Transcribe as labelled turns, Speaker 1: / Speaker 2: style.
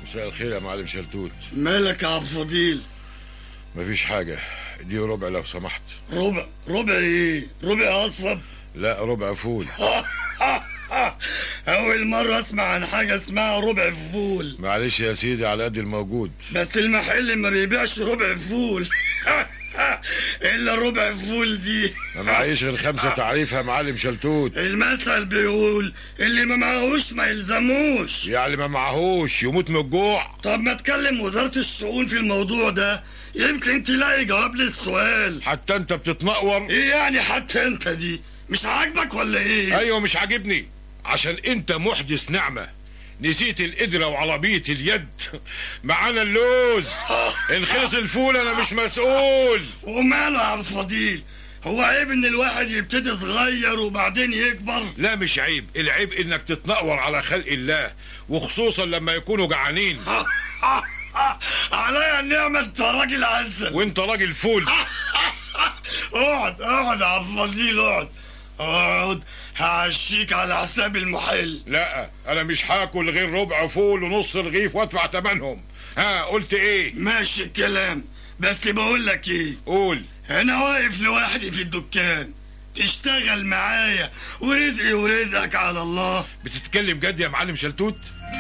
Speaker 1: مساء الخير يا معلم شلتوت
Speaker 2: مالك يا عبد الفضيل
Speaker 1: مفيش حاجة دي ربع لو سمحت
Speaker 2: ربع ربع ايه ربع اصب
Speaker 1: لا ربع فول
Speaker 2: اول مرة اسمع عن حاجة اسمها ربع فول
Speaker 1: معلش يا سيدي على قد الموجود
Speaker 2: بس المحل ما بيبيعش ربع فول الا ربع فول دي
Speaker 1: ما معيش غير خمسة تعريفها يا معلم شلتوت
Speaker 2: المثل بيقول اللي ما معهوش ما يلزموش
Speaker 1: يعني ما معهوش يموت من الجوع
Speaker 2: طب ما تكلم وزارة الشؤون في الموضوع ده يمكن تلاقي جواب للسؤال
Speaker 1: حتى انت بتتنقور
Speaker 2: ايه يعني حتى انت دي مش عاجبك ولا ايه
Speaker 1: ايوه مش عاجبني عشان انت محدث نعمة نسيت القدرة وعربية اليد معانا اللوز ان خلص الفول انا مش مسؤول
Speaker 2: وماله يا عبد الفضيل هو عيب ان الواحد يبتدي صغير وبعدين يكبر
Speaker 1: لا مش عيب العيب انك تتنقور على خلق الله وخصوصا لما يكونوا جعانين
Speaker 2: عليا النعمة انت راجل عسل
Speaker 1: وانت راجل فول
Speaker 2: اقعد اقعد يا عبد الفضيل اقعد اقعد هعشيك على حساب المحل
Speaker 1: لا انا مش هاكل غير ربع فول ونص رغيف وادفع تمنهم ها قلت ايه
Speaker 2: ماشي الكلام بس بقول لك ايه
Speaker 1: قول
Speaker 2: انا واقف لوحدي في الدكان تشتغل معايا ورزقي ورزقك على الله
Speaker 1: بتتكلم جد يا معلم شلتوت